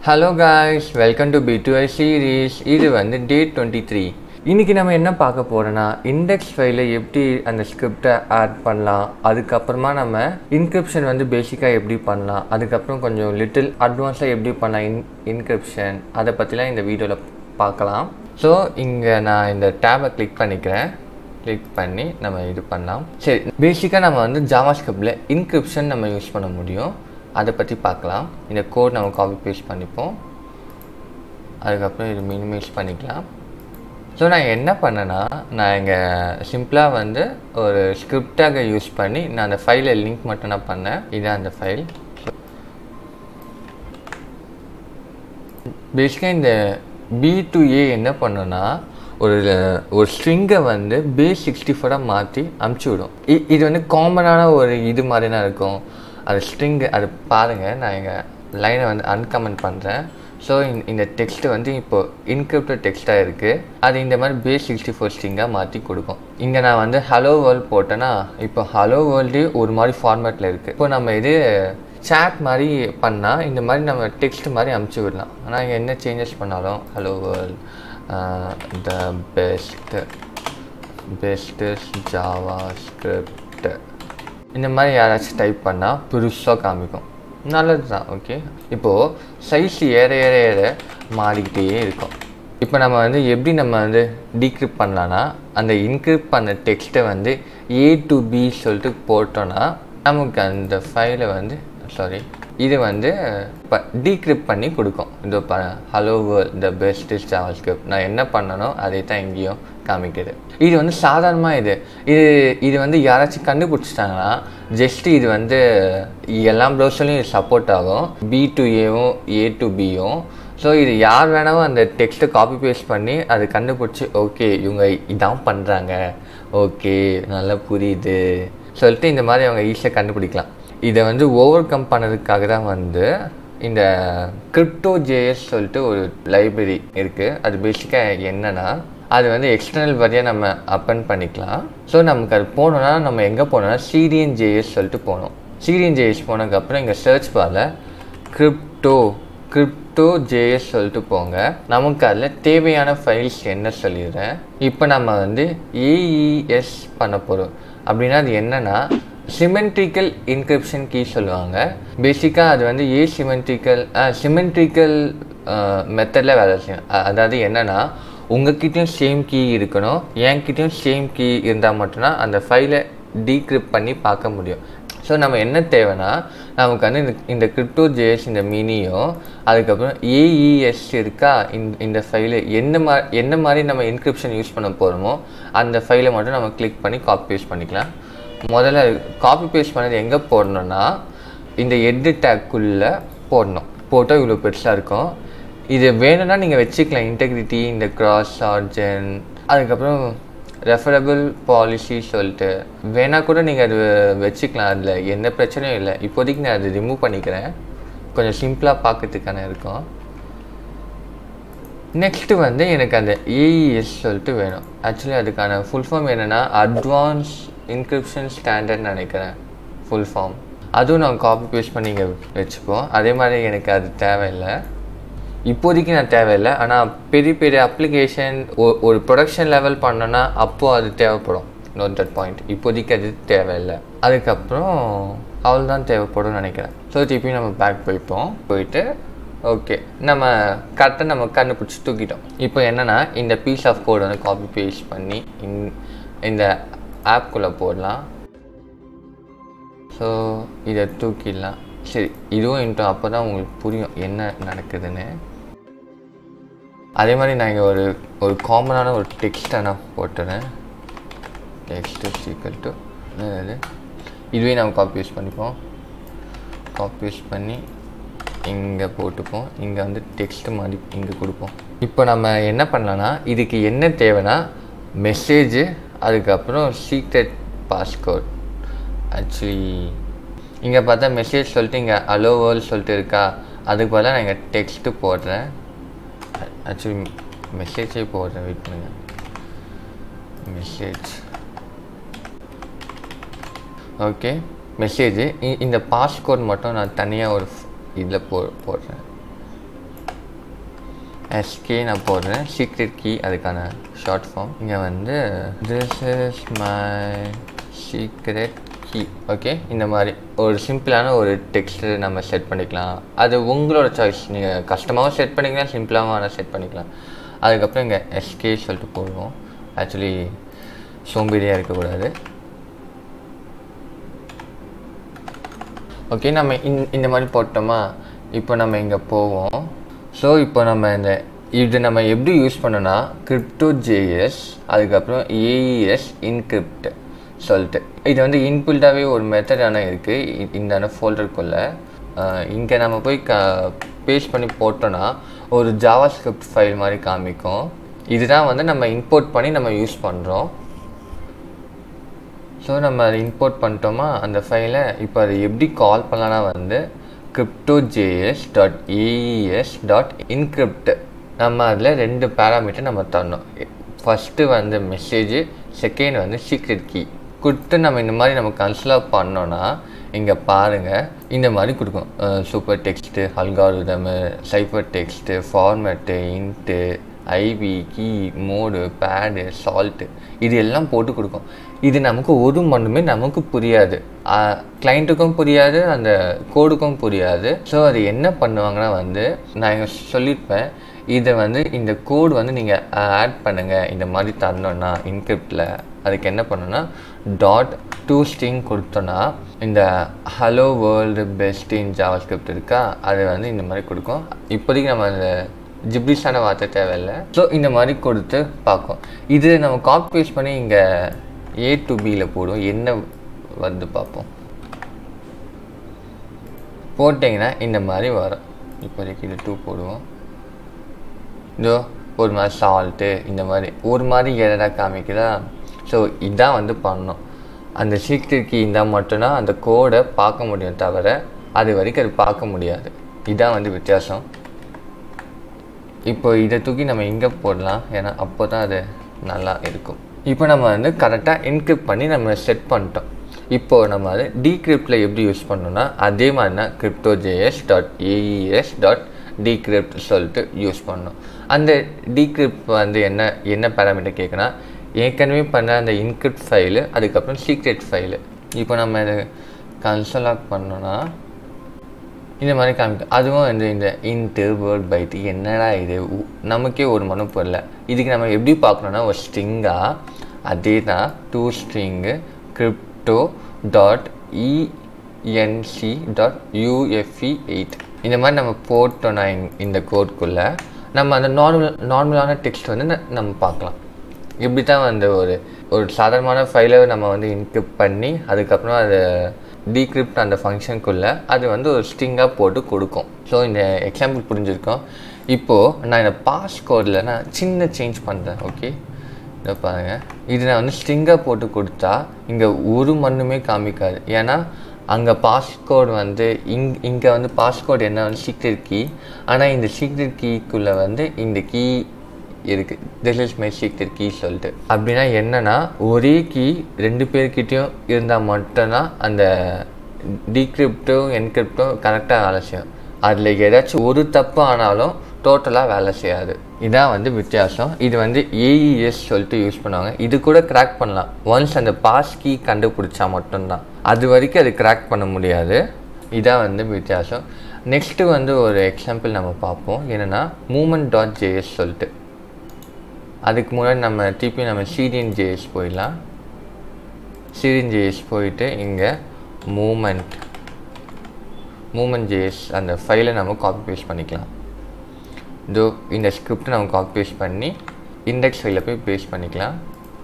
Hello guys welcome to B to I series இது வந்து day twenty three இன்றைக்கி நம்ம என்ன பார்க்க போகிறோன்னா இண்டெக்ஸ் ஃபைலில் எப்படி அந்த ஸ்கிரிப்டை ஆட் பண்ணலாம் அதுக்கப்புறமா நம்ம இன்கிரிப்ஷன் வந்து பேசிக்காக எப்படி பண்ணலாம் அதுக்கப்புறம் கொஞ்சம் லிட்டில் அட்வான்ஸாக எப்படி பண்ணலாம் இன் இன்கிரிப்ஷன் அதை பற்றிலாம் இந்த வீடியோவில் பார்க்கலாம் ஸோ இங்கே நான் இந்த டேபை கிளிக் பண்ணிக்கிறேன் கிளிக் பண்ணி நம்ம இது பண்ணலாம் சரி பேசிக்காக நம்ம வந்து ஜாவா ஸ்கிரிப்டில் இன்கிரிப்ஷன் நம்ம யூஸ் பண்ண முடியும் அதை பற்றி பார்க்கலாம் இந்த கோட் நம்ம காப்பி பேஸ்ட் பண்ணிப்போம் அதுக்கப்புறம் இது மினிமைஸ் பண்ணிக்கலாம் ஸோ நான் என்ன பண்ணேன்னா நான் இங்கே சிம்பிளாக வந்து ஒரு ஸ்கிரிப்டாக யூஸ் பண்ணி நான் அந்த ஃபைலை லிங்க் மட்டும் நான் பண்ணேன் இதான் அந்த ஃபைல் பேசிக்காக இந்த பி டு ஏ என்ன பண்ணுன்னா ஒரு ஒரு ஸ்ட்ரிங்கை வந்து பேஸ் சிக்ஸ்டி ஃபோராக மாற்றி அமுச்சு விடும் இ- இது வந்து காமனான ஒரு இது மாதிரி தான் இருக்கும் அது ஸ்ட்ரிங்கு அது பாருங்கள் நான் எங்கள் லைனை வந்து அன்கமெண்ட் பண்ணுறேன் ஸோ இந்த டெக்ஸ்ட் வந்து இப்போது இன்கிரிப்டட் டெக்ஸ்ட்டாக இருக்குது அது இந்த மாதிரி பேஸ் சிக்ஸ்டி ஃபோர் ஸ்ட்ரிங்காக மாற்றி கொடுக்கும் இங்கே நான் வந்து ஹலோ வேர்ல்ட் போட்டேன்னா இப்போ ஹலோ வேர்ல்டு ஒரு மாதிரி ஃபார்மேட்டில் இருக்குது இப்போ நம்ம இது chat மாதிரி பண்ணால் இந்த மாதிரி நம்ம டெக்ஸ்ட் மாதிரி அமுச்சு விடலாம் ஆனால் இங்கே என்ன சேஞ்சஸ் பண்ணாலும் hello world the best best JavaScript இந்த மாதிரி யாராச்சும் டைப் பண்ணால் பெருசாக காமிக்கும் நல்லது தான் ஓகே இப்போது சைஸ் ஏற ஏற ஏற மாறிக்கிட்டே இருக்கும் இப்போ நம்ம வந்து எப்படி நம்ம வந்து டீக்ரிப்ட் பண்ணலான்னா அந்த இன்கிரிப்ட் பண்ண டெக்ஸ்ட்டை வந்து ஏ டு பி சொல்லிட்டு போட்டோன்னா நமக்கு அந்த ஃபைலை வந்து சாரி இது வந்து இப்போ டீக்ரிப்ட் பண்ணி கொடுக்கும் இந்த ப hello world the best JavaScript நான் என்ன பண்ணனோ அதை தான் இங்கேயும் காமிக்குது இது வந்து சாதாரணமாக இது இது இது வந்து யாராச்சும் கண்டுபிடிச்சிட்டாங்கன்னா ஜஸ்ட் இது வந்து எல்லா ப்ரௌசர்லையும் இது சப்போர்ட் ஆகும் பி டு ஏவும் ஏ டு பியும் ஸோ இது யார் வேணாலும் அந்த டெக்ஸ்ட்டை காப்பி பேஸ்ட் பண்ணி அது கண்டுபிடிச்சி ஓகே இவங்க இதான் பண்ணுறாங்க ஓகே நல்லா புரியுது சொல்லிட்டு இந்த மாதிரி அவங்க ஈஸியாக கண்டுபிடிக்கலாம் இதை வந்து ஓவர் கம் பண்ணதுக்காக தான் வந்து இந்த கிரிப்டோ ஜேஎஸ் சொல்லிட்டு ஒரு லைப்ரரி இருக்குது அது பேசிக்காக என்னன்னா அது வந்து எக்ஸ்டர்னல் வழியாக நம்ம அப்பன் பண்ணிக்கலாம் ஸோ நமக்கு அது போனோம்னா நம்ம எங்கே போனோம்னா சீரியன் ஜேஎஸ் சொல்லிட்டு போனோம் சீரியன் ஜேஎஸ் போனதுக்கப்புறம் இங்கே சர்ச் பாரில் கிரிப்டோ கிரிப்டோ ஜேஎஸ் சொல்லிட்டு போங்க நமக்கு அதில் தேவையான ஃபைல்ஸ் என்ன சொல்லிடுறேன் இப்போ நம்ம வந்து ஏஇஎஸ் பண்ண போகிறோம் அப்படின்னா அது என்னன்னா சிமெண்ட்ரிக்கல் இன்கிரிப்ஷன் கீ சொல்லுவாங்க பேசிக்காக அது வந்து ஏ சிமெண்ட்ரிக்கல் சிமெண்ட்ரிக்கல் மெத்தடில் வேலை செய்யும் அ- அதாவது என்னன்னா உங்ககிட்டயும் சேம் கீ இருக்கணும் என்கிட்டயும் சேம் கீ இருந்தால் மட்டும்தான் அந்த ஃபைலை டீக்ரிப்ட் பண்ணி பார்க்க முடியும் ஸோ நம்ம என்ன தேவைன்னா நமக்கு வந்து இந்த இந்த கிரிப்டோ ஜேஎஸ் இந்த மினியும் அதுக்கப்புறம் ஏஇஎஸ் இருக்கா இந்த இந்த ஃபைலு என்ன மா என்ன மாதிரி நம்ம இன்கிரிப்ஷன் யூஸ் பண்ண போகிறோமோ அந்த ஃபைலை மட்டும் நம்ம கிளிக் பண்ணி காப்பி பேஸ்ட் பண்ணிக்கலாம் முதல்ல காப்பி பேஸ்ட் பண்ணது எங்கே போடணும்னா இந்த எட்டு டேக்குள்ளே போடணும் போட்டால் இவ்வளோ பெருசாக இருக்கும் இது வேணும்னா நீங்கள் வச்சுக்கலாம் இன்டெகிரிட்டி இந்த கிராஸ் ஆர்ஜன் அதுக்கப்புறம் ரெஃபரபிள் பாலிசி சொல்லிட்டு வேணா கூட நீங்கள் அது வச்சுக்கலாம் அதில் எந்த பிரச்சனையும் இல்லை இப்போதைக்கு நான் அது ரிமூவ் பண்ணிக்கிறேன் கொஞ்சம் சிம்பிளாக பார்க்கறதுக்கான இருக்கும் நெக்ஸ்ட்டு வந்து எனக்கு அந்த ஏஇஎஸ் சொல்லிட்டு வேணும் ஆக்சுவலி அதுக்கான ஃபுல் ஃபார்ம் என்னென்னா அட்வான்ஸ் இன்கிரிப்ஷன் ஸ்டாண்டர்ட் நினைக்கிறேன் ஃபுல் ஃபார்ம் அதுவும் நான் காப்பி பேஸ்ட் பண்ணி இங்கே வச்சுப்போம் அதே மாதிரி எனக்கு அது தேவையில்லை இப்போதைக்கு நான் தேவையில்லை ஆனால் பெரிய பெரிய அப்ளிகேஷன் ஒரு ப்ரொடக்ஷன் லெவல் பண்ணோன்னா அப்போது அது தேவைப்படும் நோட் தட் பாயிண்ட் இப்போதைக்கு அது தேவையில்லை அதுக்கப்புறம் அவ்வளோதான் தேவைப்படும் நினைக்கிறேன் ஸோ திருப்பி நம்ம பேக் போய்ப்போம் போயிட்டு ஓகே நம்ம கரெக்டாக நம்ம கண்டுபிடிச்சி தூக்கிட்டோம் இப்போ என்னென்னா இந்த பீஸ் ஆஃப் கோட் வந்து காப்பி பேஸ்ட் பண்ணி இந்- இந்த ஆப்குள்ளே போடலாம் ஸோ இதை தூக்கிடலாம் சரி இதுவும் இன்ட்ரோ அப்போ தான் உங்களுக்கு புரியும் என்ன நடக்குதுன்னு அதே மாதிரி நான் இங்கே ஒரு ஒரு காமனான ஒரு டெக்ஸ்ட்டை நான் போட்டுறேன் டெக்ஸ்ட் ஈக்குவல் டு இது இதுவே நம்ம காப்பி யூஸ் பண்ணிப்போம் காப்பி யூஸ் பண்ணி இங்கே போட்டுப்போம் இங்கே வந்து டெக்ஸ்ட் மாதிரி இங்கே கொடுப்போம் இப்போ நம்ம என்ன பண்ணலான்னா இதுக்கு என்ன தேவைன்னா மெசேஜு அதுக்கப்புறம் சீக்ரெட் பாஸ்கோட் ஆக்சுவலி இங்கே பார்த்தா மெசேஜ் சொல்லிட்டு இங்கே அலோ வேர்ல்ட் சொல்லிட்டு இருக்கா அதுக்கு பதிலாக நான் இங்கே டெக்ஸ்ட்டு போடுறேன் ஆக்சுவலி மெசேஜே போடுறேன் வெயிட் பண்ணுங்க மெசேஜ் ஓகே மெசேஜ் இந்த பாஸ்கோட் மட்டும் நான் தனியாக ஒரு இதில் போ போடுறேன் எஸ்கே நான் போடுறேன் சீக்ரெட் கீ அதுக்கான ஷார்ட் ஃபார்ம் இங்கே வந்து this is my secret key okay இந்த மாதிரி ஒரு சிம்பிளான ஒரு டெக்ஸ்ட் நம்ம செட் பண்ணிக்கலாம் அது உங்களோட சாய்ஸ் நீங்கள் கஷ்டமாகவும் செட் பண்ணிக்கலாம் சிம்பிளாகவும் ஆனால் செட் பண்ணிக்கலாம் அதுக்கப்புறம் இங்கே எஸ்கே சொல்லிட்டு போடுவோம் ஆக்சுவலி சோம்பேறியாக இருக்கக்கூடாது ஓகே நம்ம இந் இந்த மாதிரி போட்டோமா இப்போ நம்ம இங்கே போவோம் ஸோ இப்போ நம்ம இந்த இது நம்ம எப்படி யூஸ் பண்ணோன்னா கிரிப்டோ ஜேஎஸ் அதுக்கப்புறம் ஏஇஎஸ் இன்கிரிப்ட் சொல்லிட்டு இது வந்து இன்பில்டாகவே ஒரு மெத்தடான இருக்குது இந்த ஃபோல்டருக்குள்ளே இங்கே நம்ம போய் க பேஸ்ட் பண்ணி போட்டோன்னா ஒரு ஜாவா ஸ்கிரிப்ட் ஃபைல் மாதிரி காமிக்கும் இதுதான் வந்து நம்ம இம்போர்ட் பண்ணி நம்ம யூஸ் பண்ணுறோம் ஸோ நம்ம அதை இம்போர்ட் பண்ணிட்டோமா அந்த ஃபைலை இப்போ அதை எப்படி கால் பண்ணலான்னா வந்து crypto JS dot AES dot encrypt நம்ம அதில் ரெண்டு பேராமீட்டர் நம்ம தரணும் ஃபஸ்ட்டு வந்து மெசேஜ் செகண்ட் வந்து சீக்ரெட் கீ கொடுத்து நம்ம இந்த மாதிரி நம்ம கன்சிடர் பண்ணோன்னா இங்கே பாருங்கள் இந்த மாதிரி கொடுக்கும் super text algorithm cipher text format into IV key mode pad salt இது எல்லாம் போட்டு கொடுக்கும் இது நமக்கு ஒரு மண்ணுமே நமக்கு புரியாது கிளைண்ட்டுக்கும் புரியாது அந்த கோடுக்கும் புரியாது ஸோ அது என்ன பண்ணுவாங்கன்னா வந்து நான் இங்கே சொல்லியிருப்பேன் இதை வந்து இந்த கோடு வந்து நீங்கள் ஆட் பண்ணுங்கள் இந்த மாதிரி தரணுன்னா இன்கிரிப்டில் அதுக்கு என்ன பண்ணணும்னா டாட் டூ ஸ்ட்ரிங் கொடுத்தோன்னா இந்த hello world best in JavaScript இருக்கா அது வந்து இந்த மாதிரி கொடுக்கும் இப்போதைக்கு நம்ம அந்த ஜிப்ரிஸான வார்த்தை தேவையில்லை ஸோ இந்த மாதிரி கொடுத்து பார்க்கும் இது நம்ம காப்பி பேஸ்ட் பண்ணி இங்கே ஏ டு பியில் போடுவோம் என்ன வந்து பார்ப்போம் போட்டிங்கன்னா இந்த மாதிரி வரும் இப்போதைக்கு இது டூ போடுவோம் இதோ ஒரு மாதிரி சால்ட்டு இந்த மாதிரி ஒரு மாதிரி எரடாக காமிக்குதா ஸோ இதான் வந்து பண்ணணும் அந்த சீக்ரெட் கீ இருந்தால் மட்டும்தான் அந்த கோடை பார்க்க முடியும் தவிர அது வரைக்கும் அது பார்க்க முடியாது இதான் வந்து வித்தியாசம் இப்போ இதை தூக்கி நம்ம இங்கே போடலாம் ஏன்னா அப்போ தான் அது நல்லா இருக்கும் இப்போ நம்ம வந்து கரெக்டாக என்கிரிப்ட் பண்ணி நம்ம செட் பண்ணிட்டோம் இப்போது நம்ம அது டீக்ரிப்டில் எப்படி யூஸ் பண்ணோம்னா அதே மாதிரி தான் crypto JS dot AES dot decrypt சொல்லிட்டு யூஸ் பண்ணோம் அந்த டீக்ரிப்ட் வந்து என்ன என்ன பேராமீட்டர் கேட்குன்னா ஏற்கனவே பண்ண அந்த இன்கிரிப்ட் ஃபைலு அதுக்கப்புறம் சீக்ரெட் ஃபைலு இப்போ நம்ம இதை கன்சல் ஆஃப் பண்ணோன்னா இந்த மாதிரி காமிக்கும் அதுவும் வந்து இந்த இன்ட்டு வேர்ட் பைட்டு என்னடா இது நமக்கே ஒரு மனம் புரியல இதுக்கு நம்ம எப்படி பார்க்கணுன்னா ஒரு ஸ்ட்ரிங்காக அதே தான் to string crypto dot ENC dot UTF eight இந்த மாதிரி நம்ம போட்டோன்னா இந்த கோட்குள்ளே நம்ம அந்த நார்மல் நார்மலான டெக்ஸ்ட் வந்து நம்ம பார்க்கலாம் இப்படி தான் வந்து ஒரு ஒரு சாதாரணமான ஃபைலை நம்ம வந்து இன்கிரிப்ட் பண்ணி அதுக்கப்புறம் அதை டீக்ரிப்ட் அந்த ஃபங்க்ஷனுக்குள்ளே அது வந்து ஒரு ஸ்ட்ரிங்காக போட்டு கொடுக்கும் ஸோ இந்த எக்ஸாம்பிள் புரிஞ்சிருக்கோம் இப்போது நான் இந்த பாஸ் கோடில் நான் சின்ன சேஞ்ச் பண்ணுறேன் ஓகே இதை பாருங்கள் இது நான் வந்து ஸ்ட்ரிங்காக போட்டு கொடுத்தா இங்கே ஒரு மண்ணுமே காமிக்காது ஏன்னா அங்கே பாஸ்கோட் வந்து இங் இங்கே வந்து பாஸ்கோட் என்ன வந்து சீக்ரெட் கீ ஆனால் இந்த சீக்ரெட் கீக்குள்ளே வந்து இந்த கீ இருக்குது this is my secret key சொல்லிட்டு அப்படின்னா என்னென்னா ஒரே கீ ரெண்டு பேர்கிட்டையும் இருந்தால் மட்டும்தான் அந்த டீக்ரிப்டும் என்கிரிப்டும் கரெக்டாக வேலை செய்யும் அதில் ஏதாச்சும் ஒரு தப்பு ஆனாலும் டோட்டலாக வேலை செய்யாது இதான் வந்து வித்தியாசம் இது வந்து ஏஇஎஸ் சொல்லிட்டு யூஸ் பண்ணுவாங்க இது கூட கிராக் பண்ணலாம் ஒன்ஸ் அந்த பாஸ் கீ கண்டுபிடிச்சா மட்டும்தான் அது வரைக்கும் அது கிராக் பண்ண முடியாது இதான் வந்து வித்தியாசம் நெக்ஸ்ட்டு வந்து ஒரு எக்ஸாம்பிள் நம்ம பார்ப்போம் என்னென்னா மூமெண்ட் டாட் ஜேஎஸ் சொல்லிட்டு அதுக்கு முன்னாடி நம்ம திருப்பி நம்ம சீரியன் ஜேஎஸ் போயிடலாம் சீரியன் ஜேஎஸ் போயிட்டு இங்கே மூமெண்ட் மூமெண்ட் ஜேஎஸ் அந்த ஃபைலை நம்ம காப்பி பேஸ்ட் பண்ணிக்கலாம் இதோ இந்த ஸ்கிரிப்டை நம்ம காப்பி பேஸ்ட் பண்ணி இண்டெக்ஸ் ஃபைலில் போய் பேஸ்ட் பண்ணிக்கலாம்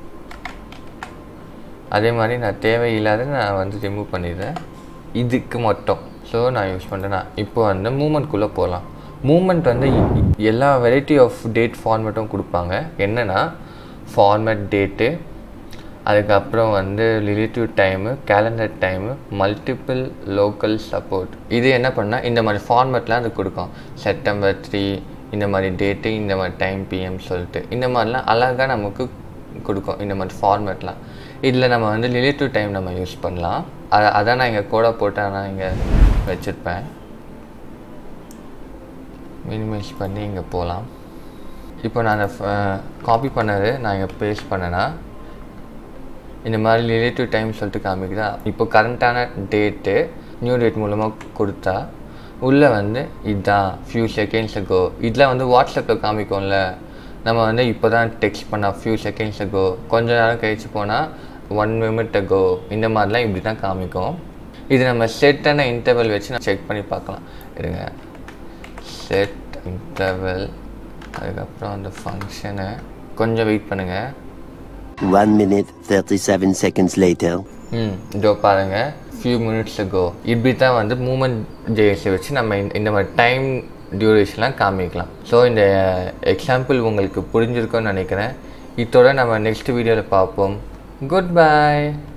அதே மாதிரி நான் தேவையில்லாத நான் வந்து ரிமூவ் பண்ணிடுறேன் இதுக்கு மட்டும் ஸோ நான் யூஸ் பண்ணுறேன்னா இப்போ வந்து மூமெண்ட்குள்ளே போகலாம் மூமெண்ட் வந்து எல்லா வெரைட்டி ஆஃப் டேட் ஃபார்மேட்டும் கொடுப்பாங்க என்னென்னா ஃபார்மேட் டேட்டு அதுக்கப்புறம் வந்து relative time calendar time multiple local support இது என்ன பண்ணால் இந்த மாதிரி ஃபார்மேட்லாம் அது கொடுக்கும் செப்டம்பர் த்ரீ இந்த மாதிரி டேட்டு இந்த மாதிரி டைம் பிஎம் சொல்லிட்டு இந்த மாதிரிலாம் அழகாக நமக்கு கொடுக்கும் இந்த மாதிரி ஃபார்மேட்லாம் இதில் நம்ம வந்து ரிலேட்டிவ் டைம் நம்ம யூஸ் பண்ணலாம் அதை அதான் நான் இங்கே கூட போட்டு நான் இங்கே வச்சுருப்பேன் மினிமைஸ் பண்ணி இங்கே போகலாம் இப்போ நான் காப்பி பண்ணது நான் இங்கே பேஸ்ட் பண்ணேன்னா இந்த மாதிரி ரிலேட்டிவ் டைம் சொல்லிட்டு காமிக்குதா இப்போ கரண்ட்டான டேட்டு நியூ டேட் மூலமாக கொடுத்தா உள்ளே வந்து இதுதான் ஃபியூ செகண்ட்ஸ் அகோ இதில் வந்து வாட்ஸ்அப்பில் காமிக்கும்ல நம்ம வந்து இப்போ தான் டெக்ஸ்ட் பண்ண ஃபியூ செகண்ட்ஸ் அகோ கொஞ்ச நேரம் கழிச்சு போனால் ஒன் மினிட் அகோ இந்த மாதிரிலாம் இப்படி தான் காமிக்கும் இது நம்ம செட்டான இன்டர்வல் வச்சு நான் செக் பண்ணி பார்க்கலாம் இருங்க செட் இன்டர்வல் அதுக்கப்புறம் அந்த ஃபங்க்ஷனை கொஞ்சம் வெயிட் பண்ணுங்கள் One minute, 37 seconds later. ம் இதோ பாருங்கள் ஃபியூ மினிட்ஸ் ago இப்படி தான் வந்து மூமெண்ட் ஜேஎஸை வச்சு நம்ம இந்த- இந்த மாதிரி டைம் டியூரேஷன்லாம் காமிக்கலாம் ஸோ இந்த எக்ஸாம்பிள் உங்களுக்கு புரிஞ்சிருக்கும்னு நினைக்கிறேன் இதோட நம்ம நெக்ஸ்ட் வீடியோவில் பார்ப்போம் குட் பை